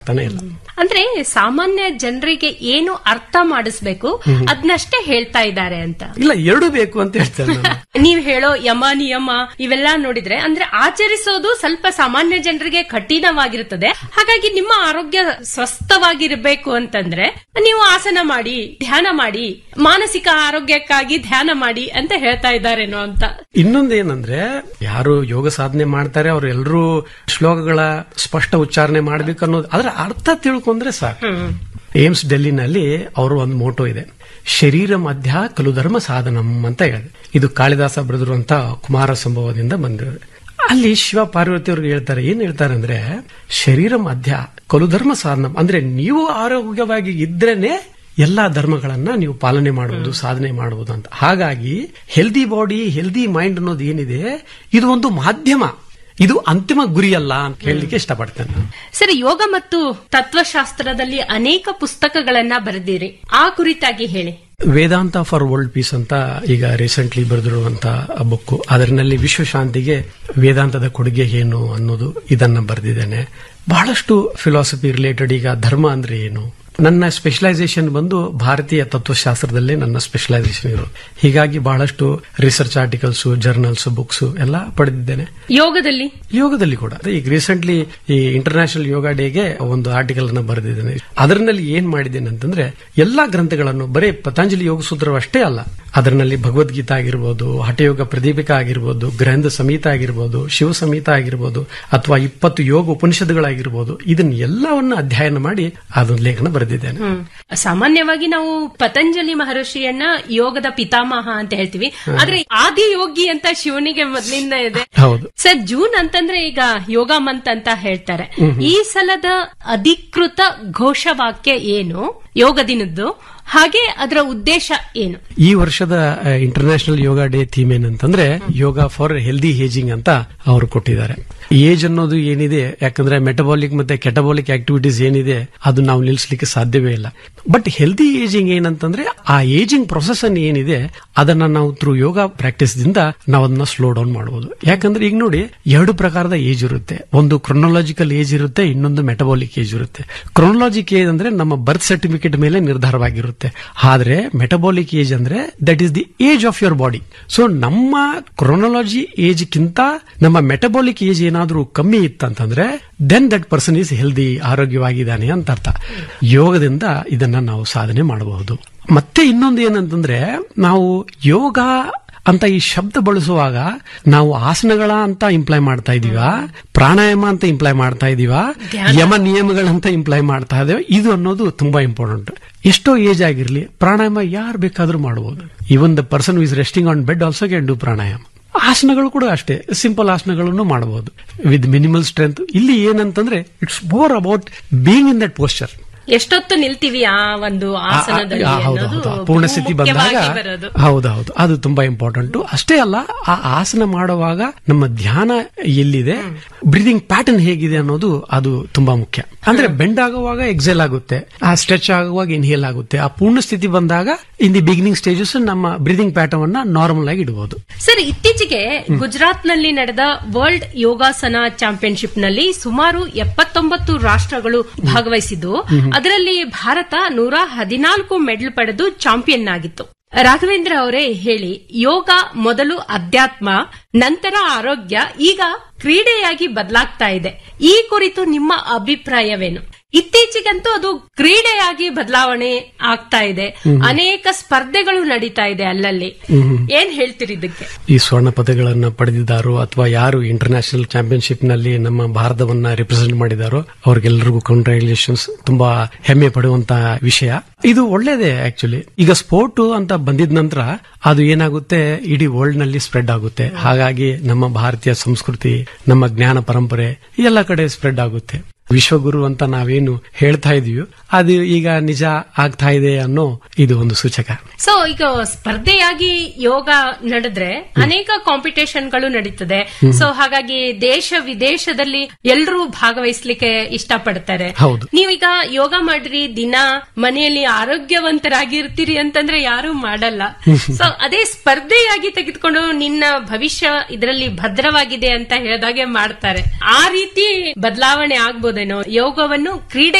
ತಾನೇ ಇಲ್ಲ ಅಂದ್ರೆ ಸಾಮಾನ್ಯ ಜನರಿಗೆ ಏನು ಅರ್ಥ ಮಾಡಿಸ್ಬೇಕು ಅದನ್ನಷ್ಟೇ ಹೇಳ್ತಾ ಇದ್ದಾರೆ ಅಂತ ಇಲ್ಲ ಎರಡು ಬೇಕು ಅಂತ ಹೇಳ್ತೇನೆ ನಾನು ನೀವ್ ಹೇಳೋ ಯಮ ನಿಯಮ ಇವೆಲ್ಲ ನೋಡಿದ್ರೆ ಅಂದ್ರೆ ಆಚರಿಸೋದು ಸ್ವಲ್ಪ ಸಾಮಾನ್ಯ ಜನರಿಗೆ ಕಠಿಣವಾಗಿರುತ್ತದೆ ಹಾಗಾಗಿ ನಿಮ್ಮ ಆರೋಗ್ಯ ಸ್ವಸ್ಥವಾಗಿರ್ಬೇಕು ಅಂತಂದ್ರೆ ನೀವು ಆಸನ ಮಾಡಿ ಧ್ಯಾನ ಮಾಡಿ ಮಾನಸಿಕ ಆರೋಗ್ಯಕ್ಕಾಗಿ ಧ್ಯಾನ ಮಾಡಿ ಅಂತ ಹೇಳ್ತಾ ಇದ್ದಾರೇನೋ ಅಂತ ಇನ್ನೊಂದೇನಂದ್ರೆ ಯಾರು ಯೋಗ ಸಾಧನೆ ಮಾಡ್ತಾರೆ ಅವ್ರು ಎಲ್ಲರೂ ಶ್ಲೋಕಗಳ ಸ್ಪಷ್ಟ ಉಚ್ಚಾರಣೆ ಮಾಡ್ಬೇಕು ಅನ್ನೋದು ಅದರ ಅರ್ಥ ತಿಳ್ಕೊಂಡ್ರೆ ಸಾಕು ಏಮ್ಸ್ ಡೆಲ್ಲಿನಲ್ಲಿ ಅವರು ಒಂದು ಮೋಟೋ ಇದೆ ಶರೀರ ಮಧ್ಯ ಕಲು ಧರ್ಮ ಸಾಧನಂ ಅಂತ ಹೇಳಿದೆ ಇದು ಕಾಳಿದಾಸ ಬರೆದಿರುವಂತ ಕುಮಾರ ಸಂಭವದಿಂದ ಬಂದಿದೆ ಅಲ್ಲಿ ಶಿವ ಪಾರ್ವತಿ ಅವ್ರಿಗೆ ಹೇಳ್ತಾರೆ ಏನ್ ಹೇಳ್ತಾರೆ ಅಂದ್ರೆ ಶರೀರ ಮಧ್ಯ ಕಲು ಧರ್ಮ ಸಾಧನಂ ಅಂದ್ರೆ ನೀವು ಆರೋಗ್ಯವಾಗಿ ಇದ್ರೇನೆ ಎಲ್ಲಾ ಧರ್ಮಗಳನ್ನ ನೀವು ಪಾಲನೆ ಮಾಡಬಹುದು ಸಾಧನೆ ಮಾಡಬಹುದು ಅಂತ ಹಾಗಾಗಿ ಹೆಲ್ದಿ ಬಾಡಿ ಹೆಲ್ದಿ ಮೈಂಡ್ ಅನ್ನೋದು ಏನಿದೆ ಇದು ಒಂದು ಮಾಧ್ಯಮ ಇದು ಅಂತಿಮ ಗುರಿ ಅಲ್ಲ ಅಂತ ಹೇಳಲಿಕ್ಕೆ ಇಷ್ಟಪಡ್ತೇನೆ ನಾನು ಸರಿ ಯೋಗ ಮತ್ತು ತತ್ವಶಾಸ್ತ್ರದಲ್ಲಿ ಅನೇಕ ಪುಸ್ತಕಗಳನ್ನ ಬರೆದಿರಿ ಆ ಕುರಿತಾಗಿ ಹೇಳಿ ವೇದಾಂತ ಫಾರ್ ವರ್ಲ್ಡ್ ಪೀಸ್ ಅಂತ ಈಗ ರೀಸೆಂಟ್ಲಿ ಬರೆದಿರುವಂತ ಬುಕ್ ಅದರಲ್ಲಿ ವಿಶ್ವಶಾಂತಿಗೆ ವೇದಾಂತದ ಕೊಡುಗೆ ಏನು ಅನ್ನೋದು ಇದನ್ನ ಬರೆದಿದ್ದೇನೆ ಬಹಳಷ್ಟು ಫಿಲಾಸಫಿ ರಿಲೇಟೆಡ್ ಈಗ ಧರ್ಮ ಅಂದ್ರೆ ಏನು ನನ್ನ ಸ್ಪೆಷಲೈಸೇಷನ್ ಬಂದು ಭಾರತೀಯ ತತ್ವಶಾಸ್ತ್ರದಲ್ಲೇ ನನ್ನ ಸ್ಪೆಷಲೈಸೇಷನ್ ಇರೋದು ಹೀಗಾಗಿ ಬಹಳಷ್ಟು ರಿಸರ್ಚ್ ಆರ್ಟಿಕಲ್ಸ್ ಜರ್ನಲ್ಸ್ ಬುಕ್ಸ್ ಎಲ್ಲ ಪಡೆದಿದ್ದೇನೆ ಯೋಗದಲ್ಲಿ ಯೋಗದಲ್ಲಿ ಕೂಡ ಈಗ ರೀಸೆಂಟ್ಲಿ ಈ ಇಂಟರ್ನ್ಯಾಷನಲ್ ಯೋಗ ಡೇಗೆ ಒಂದು ಆರ್ಟಿಕಲ್ ಅನ್ನ ಬರೆದಿದ್ದೇನೆ ಅದರಲ್ಲಿ ಏನ್ ಮಾಡಿದ್ದೇನೆ ಅಂತಂದ್ರೆ ಎಲ್ಲಾ ಗ್ರಂಥಗಳನ್ನು ಬರೀ ಪತಂಜಲಿ ಯೋಗ ಸೂತ್ರ ಅಷ್ಟೇ ಅಲ್ಲ ಅದರಲ್ಲಿ ಭಗವದ್ಗೀತಾ ಆಗಿರ್ಬೋದು ಹಠಯೋಗ ಪ್ರದೀಪಿಕಾ ಆಗಿರ್ಬೋದು ಗ್ರಂಥ ಸಮೀತ ಆಗಿರ್ಬೋದು ಶಿವ ಸಮೀತ ಆಗಿರ್ಬೋದು ಅಥವಾ ಇಪ್ಪತ್ತು ಯೋಗ ಉಪನಿಷತ್ತುಗಳಾಗಿರ್ಬೋದು ಇದನ್ನ ಎಲ್ಲವನ್ನ ಅಧ್ಯಯನ ಮಾಡಿ ಅದೊಂದು ಲೇಖನ ಬರೆದಿದ್ದೇನೆ ಹ್ಮ್. ಸಾಮಾನ್ಯವಾಗಿ ನಾವು ಪತಂಜಲಿ ಮಹರ್ಷಿಯನ್ನ ಯೋಗದ ಪಿತಾಮಹ ಅಂತ ಹೇಳ್ತೀವಿ ಆದ್ರೆ ಆದಿ ಯೋಗಿ ಅಂತ ಶಿವನಿಗೆ ಮೊದಲಿಂದ ಇದೆ ಹೌದು ಸರ್ ಜೂನ್ ಅಂತಂದ್ರೆ ಈಗ ಯೋಗ ಮಂತ್ ಅಂತ ಹೇಳ್ತಾರೆ ಈ ಸಲದ ಅಧಿಕೃತ ಘೋಷವಾಕ್ಯ ಏನು ಯೋಗ ದಿನದ್ದು ಹಾಗೆ ಅದರ ಉದ್ದೇಶ ಏನು ಈ ವರ್ಷದ ಇಂಟರ್ನ್ಯಾಷನಲ್ ಯೋಗ ಡೇ ಥೀಮ್ ಏನಂತಂದ್ರೆ ಯೋಗ ಫಾರ್ ಹೆಲ್ದಿ ಏಜಿಂಗ್ ಅಂತ ಅವರು ಕೊಟ್ಟಿದ್ದಾರೆ ಏಜ್ ಅನ್ನೋದು ಏನಿದೆ ಯಾಕಂದ್ರೆ ಮೆಟಬಾಲಿಕ್ ಮತ್ತೆ ಕೆಟಬಾಲಿಕ್ ಆಕ್ಟಿವಿಟೀಸ್ ಏನಿದೆ ಅದು ನಾವು ನಿಲ್ಲಿಸಲಿಕ್ಕೆ ಸಾಧ್ಯವೇ ಇಲ್ಲ ಬಟ್ ಹೆಲ್ದಿ ಏಜಿಂಗ್ ಏನಂತಂದ್ರೆ ಆ ಏಜಿಂಗ್ ಪ್ರೊಸೆಸ್ ಅನ್ನು ಏನಿದೆ ಅದನ್ನ ನಾವು ಥ್ರೂ ಯೋಗ ಪ್ರಾಕ್ಟೀಸ್ ದಿಂದ ನಾವು ಅದನ್ನ ಸ್ಲೋ ಡೌನ್ ಮಾಡಬಹುದು ಯಾಕಂದ್ರೆ ಈಗ ನೋಡಿ ಎರಡು ಪ್ರಕಾರದ ಏಜ್ ಇರುತ್ತೆ ಒಂದು ಕ್ರೊನಾಲಜಿಕಲ್ ಏಜ್ ಇರುತ್ತೆ ಇನ್ನೊಂದು ಮೆಟಬಾಲಿಕ್ ಏಜ್ ಇರುತ್ತೆ ಕ್ರೊನಾಲಜಿಕ್ ಏಜ್ ಅಂದ್ರೆ ನಮ್ಮ ಬರ್ತ್ ಸರ್ಟಿಫಿಕೇಟ್ ಮೇಲೆ ನಿರ್ಧಾರವಾಗಿರುತ್ತೆ ಆದ್ರೆ ಮೆಟಬಾಲಿಕ್ ಏಜ್ ಅಂದ್ರೆ that is the age of your body so ನಮ್ಮ ಕ್ರೊನಾಲಜಿ ಏಜ್ ಕಿಂತ ನಮ್ಮ ಮೆಟಬಾಲಿಕ್ ಏಜ್ ಏನಾದ್ರೂ ಕಮ್ಮಿ ಇತ್ತಂತಂದ್ರೆ then that person is healthy ಆರೋಗ್ಯವಾಗಿದ್ದಾನೆ ಅಂತ ಅರ್ಥ ಯೋಗದಿಂದ ಇದನ್ನ ನಾವು ಸಾಧನೆ ಮಾಡಬಹುದು ಮತ್ತೆ ಇನ್ನೊಂದು ಏನಂತಂದ್ರೆ ನಾವು ಯೋಗ ಅಂತ ಈ ಶಬ್ದ ಬಳಸುವಾಗ ನಾವು ಆಸನಗಳ ಅಂತ ಇಂಪ್ಲೈ ಮಾಡ್ತಾ ಇದೀವ ಪ್ರಾಣಾಯಾಮ ಅಂತ ಇಂಪ್ಲೈ ಮಾಡ್ತಾ ಇದೀವ ಯಮ ನಿಯಮಗಳಂತ ಇಂಪ್ಲೈ ಮಾಡ್ತಾ ಇದ್ದೇವೆ ಇದು ಅನ್ನೋದು ತುಂಬಾ ಇಂಪಾರ್ಟೆಂಟ್ ಎಷ್ಟೋ ಏಜ್ ಆಗಿರ್ಲಿ ಪ್ರಾಣಾಯಾಮ ಯಾರು ಬೇಕಾದ್ರೂ ಮಾಡಬಹುದು even the person is resting on bed also can do pranayama ಆಸನಗಳು ಕೂಡ ಅಷ್ಟೇ ಸಿಂಪಲ್ ಆಸನಗಳನ್ನು ಮಾಡಬಹುದು ವಿತ್ ಮಿನಿಮಲ್ ಸ್ಟ್ರೆಂತ್ ಇಲ್ಲಿ ಏನಂತಂದ್ರೆ it's more about being in that posture ಎಷ್ಟೊತ್ತು ನಿಲ್ತೀವಿ ಆ ಒಂದು ಆಸನದಲ್ಲಿ ಆ, ಹೌದು, ಅನ್ನೋದು ಹೌದು. ಪೂರ್ಣ ಸ್ಥಿತಿ ಬಂದಾಗ ಮುಖ್ಯವಾಗಿ ಬರೋದು ಹೌದೌದು ಅದು ತುಂಬಾ ಇಂಪಾರ್ಟೆಂಟ್ ಅಷ್ಟೇ ಅಲ್ಲ ಆ ಆಸನ ಮಾಡುವಾಗ ನಮ್ಮ ಧ್ಯಾನ ಎಲ್ಲಿದೆ ಬ್ರೀದಿಂಗ್ ಪ್ಯಾಟರ್ನ್ ಹೇಗಿದೆ ಅನ್ನೋದು ಅದು ತುಂಬಾ ಮುಖ್ಯ ಅಂದ್ರೆ ಬೆಂಡ್ ಆಗುವಾಗ ಎಕ್ಸೆಲ್ ಆಗುತ್ತೆ ಆ ಸ್ಟ್ರೆಚ್ ಆಗುವಾಗ ಇನ್ಹೇಲ್ ಆಗುತ್ತೆ ಆ ಪೂರ್ಣ ಸ್ಥಿತಿ ಬಂದಾಗ ಇನ್ ದಿ ಬಿಗಿನಿಂಗ್ ಸ್ಟೇಜಸ್ ನಮ್ಮ ಬ್ರೀದಿಂಗ್ ಪ್ಯಾಟರ್ನ್ ಅನ್ನ ನಾರ್ಮಲ್ ಆಗಿ ಇಡಬಹುದು ಸರ್ ಇತ್ತೀಚೆಗೆ ಗುಜರಾತ್ ನಲ್ಲಿ ನಡೆದ ವರ್ಲ್ಡ್ ಯೋಗಾಸನ ಚಾಂಪಿಯನ್ಶಿಪ್ ನಲ್ಲಿ ಸುಮಾರು ಎಪ್ಪತ್ತೊಂಬತ್ತು ರಾಷ್ಟ್ರಗಳು ಭಾಗವಹಿಸಿದ್ದು ಅದರಲ್ಲಿ ಭಾರತ ನೂರ ಹದಿನಾಲ್ಕು ಮೆಡಲ್ ಪಡೆದು ಚಾಂಪಿಯನ್ ಆಗಿತ್ತು ರಾಘವೇಂದ್ರ ಅವರೇ ಹೇಳಿ ಯೋಗ ಮೊದಲು ಅಧ್ಯಾತ್ಮ ನಂತರ ಆರೋಗ್ಯ ಈಗ ಕ್ರೀಡೆಯಾಗಿ ಬದಲಾಗ್ತಾ ಇದೆ ಈ ಕುರಿತು ನಿಮ್ಮ ಅಭಿಪ್ರಾಯವೇನು ಇತ್ತೀಚೆಗಂತೂ ಅದು ಕ್ರೀಡೆಯಾಗಿ ಬದಲಾವಣೆ ಆಗ್ತಾ ಇದೆ ಅನೇಕ ಸ್ಪರ್ಧೆಗಳು ನಡೀತಾ ಇದೆ ಅಲ್ಲಲ್ಲಿ ಏನ್ ಹೇಳ್ತೀರಿ ಇದಕ್ಕೆ ಈ ಸ್ವರ್ಣ ಪದಗಳನ್ನ ಪಡೆದಿದ್ದಾರೋ ಅಥವಾ ಯಾರು ಇಂಟರ್ನ್ಯಾಷನಲ್ ಚಾಂಪಿಯನ್ಶಿಪ್ ನಲ್ಲಿ ನಮ್ಮ ಭಾರತವನ್ನ ರಿಪ್ರೆಸೆಂಟ್ ಮಾಡಿದಾರೋ ಅವ್ರಿಗೆಲ್ಲರಿಗೂ ಕಂಗ್ರಾಚುಲೇಷನ್ಸ್ ತುಂಬಾ ಹೆಮ್ಮೆ ಪಡುವಂತ ವಿಷಯ ಇದು ಒಳ್ಳೇದೇ ಆಕ್ಚುಲಿ ಈಗ ಸ್ಪೋರ್ಟ್ ಅಂತ ಬಂದಿದ ನಂತರ ಅದು ಏನಾಗುತ್ತೆ ಇಡೀ ವರ್ಲ್ಡ್ ನಲ್ಲಿ ಸ್ಪ್ರೆಡ್ ಆಗುತ್ತೆ ಹಾಗಾಗಿ ನಮ್ಮ ಭಾರತೀಯ ಸಂಸ್ಕೃತಿ ನಮ್ಮ ಜ್ಞಾನ ಪರಂಪರೆ ಎಲ್ಲ ಕಡೆ ಸ್ಪ್ರೆಡ್ ಆಗುತ್ತೆ ವಿಶ್ವಗುರು ಅಂತ ನಾವೇನು ಹೇಳ್ತಾ ಇದೀವಿ ಅದು ಈಗ ನಿಜ ಆಗ್ತಾ ಇದೆ ಅನ್ನೋ ಇದು ಒಂದು ಸೂಚಕ ಸೊ ಈಗ ಸ್ಪರ್ಧೆಯಾಗಿ ಯೋಗ ನಡೆದ್ರೆ ಅನೇಕ ಕಾಂಪಿಟೇಷನ್ಗಳು ನಡೀತದೆ ಸೊ ಹಾಗಾಗಿ ದೇಶ ವಿದೇಶದಲ್ಲಿ ಎಲ್ಲರೂ ಭಾಗವಹಿಸ್ಲಿಕ್ಕೆ ಇಷ್ಟಪಡ್ತಾರೆ ಹೌದು. ನೀವೀಗ ಯೋಗ ಮಾಡ್ರಿ ದಿನ ಮನೆಯಲ್ಲಿ ಆರೋಗ್ಯವಂತರಾಗಿರ್ತೀರಿ ಅಂತಂದ್ರೆ ಯಾರು ಮಾಡಲ್ಲ ಸೊ ಅದೇ ಸ್ಪರ್ಧೆಯಾಗಿ ತೆಗೆದುಕೊಂಡು ನಿನ್ನ ಭವಿಷ್ಯ ಇದರಲ್ಲಿ ಭದ್ರವಾಗಿದೆ ಅಂತ ಹೇಳಿದಾಗೆ ಮಾಡ್ತಾರೆ ಆ ರೀತಿ ಬದಲಾವಣೆ ಆಗ್ಬೋದೇನೋ ಏನು ಯೋಗವನ್ನು ಕ್ರೀಡೆ